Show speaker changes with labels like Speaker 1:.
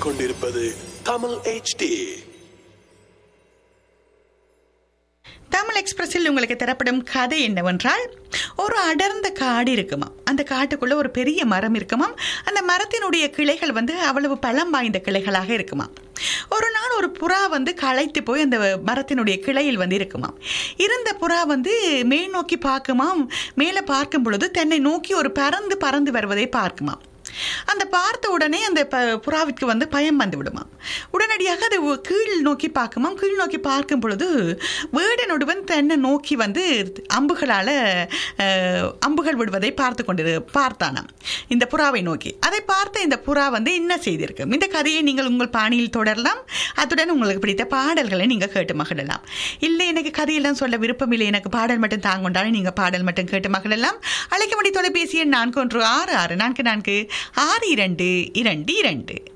Speaker 1: கேட்டுக்கொண்டிருப்பது தமிழ் HD
Speaker 2: தமிழ் எக்ஸ்பிரஸில் உங்களுக்கு தரப்படும் கதை என்னவென்றால் ஒரு அடர்ந்த காடு இருக்குமா அந்த காட்டுக்குள்ள ஒரு பெரிய மரம் இருக்குமா அந்த மரத்தினுடைய கிளைகள் வந்து அவ்வளவு பலம் வாய்ந்த கிளைகளாக இருக்குமா ஒரு நாள் ஒரு புறா வந்து களைத்து போய் அந்த மரத்தினுடைய கிளையில் வந்து இருக்குமா இருந்த புறா வந்து மேல் நோக்கி பார்க்குமாம் மேலே பார்க்கும் பொழுது தன்னை நோக்கி ஒரு பறந்து பறந்து வருவதை பார்க்குமாம் அந்த பார்த்த உடனே அந்த ப புறாவிற்கு வந்து பயம் வந்து விடுமாம் உடனடியாக அது ஒ- கீழ் நோக்கி பார்க்குமாம் கீழ் நோக்கி பார்க்கும் பொழுது வேடனுடன் தன்னை நோக்கி வந்து அம்புகளால் அம்புகள் விடுவதை பார்த்து கொண்டு பார்த்தானாம் இந்த புறாவை நோக்கி அதை பார்த்த இந்த புறா வந்து என்ன செய்திருக்கு இந்த கதையை நீங்கள் உங்கள் பாணியில் தொடரலாம் அத்துடன் உங்களுக்கு பிடித்த பாடல்களை நீங்கள் கேட்டு மகிழலாம் இல்லை எனக்கு கதையெல்லாம் சொல்ல விருப்பம் இல்லை எனக்கு பாடல் மட்டும் தாங்கொண்டாலும் நீங்கள் பாடல் மட்டும் கேட்டு மகிழலாம் அழைக்க முடிய தொலைபேசி எண் நான்கு ஒன்று ஆறு ஆறு நான்கு நான்கு ஆறு இரண்டு இரண்டு இரண்டு